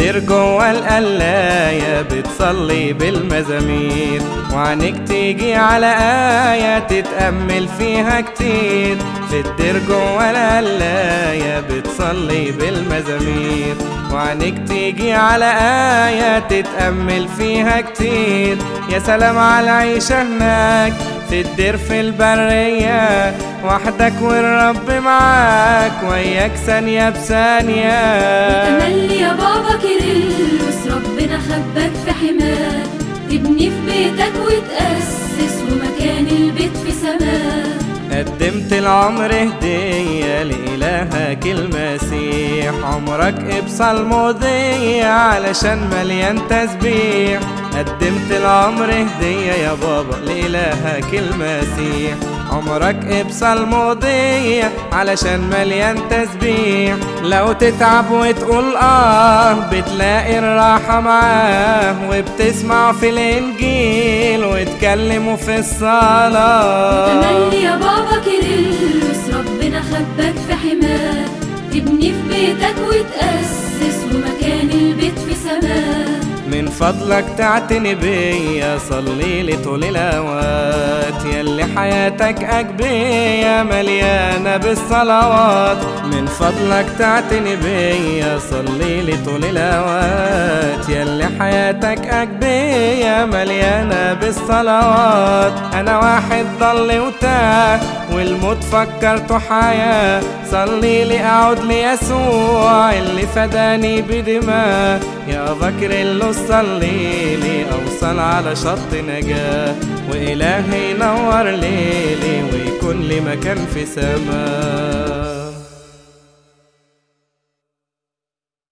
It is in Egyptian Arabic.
الدير جوه القلاية بتصلي بالمزامير وعنك تيجي على آية تتأمل فيها كتير في الدير جوه القلاية بتصلي بالمزامير وعنك تيجي على آية تتأمل فيها كتير يا سلام على العيشة هناك في الدير في البرية وحدك والرب معاك وياك ثانية بثانية تملي يا بابا كيرلس ربنا خباك في حماه تبني في بيتك وتأسس ومكان البيت في سماه قدمت العمر هدية لإلهك المسيح عمرك بصلمودية علشان مليان تسبيح قدمت العمر هدية يا بابا لإلهك المسيح عمرك بصلمودية علشان مليان تسبيح لو تتعب وتقول آه بتلاقي الراحة معاه وبتسمع في الإنجيل وتكلموا في الصلاة تملي يا بابا كيرلس ربنا خباك في حماه تبني في بيتك وتأسس ومكان البيت في سماه من فضلك تعتني بيا صلي لي طول الاوقات يلي حياتك اجبية مليانة بالصلوات من فضلك تعتني بيا صلي لي طول الاوقات يلي حياتك اجبية مليانة بالصلوات انا واحد ضل وتاه والموت فكرته حياة صلي لي اقعد ليسوع اللي فداني بدماء يا بكر اللي صلي لي اوصل على شط نجاة والهي ينور ليلي ويكون لي مكان في سماه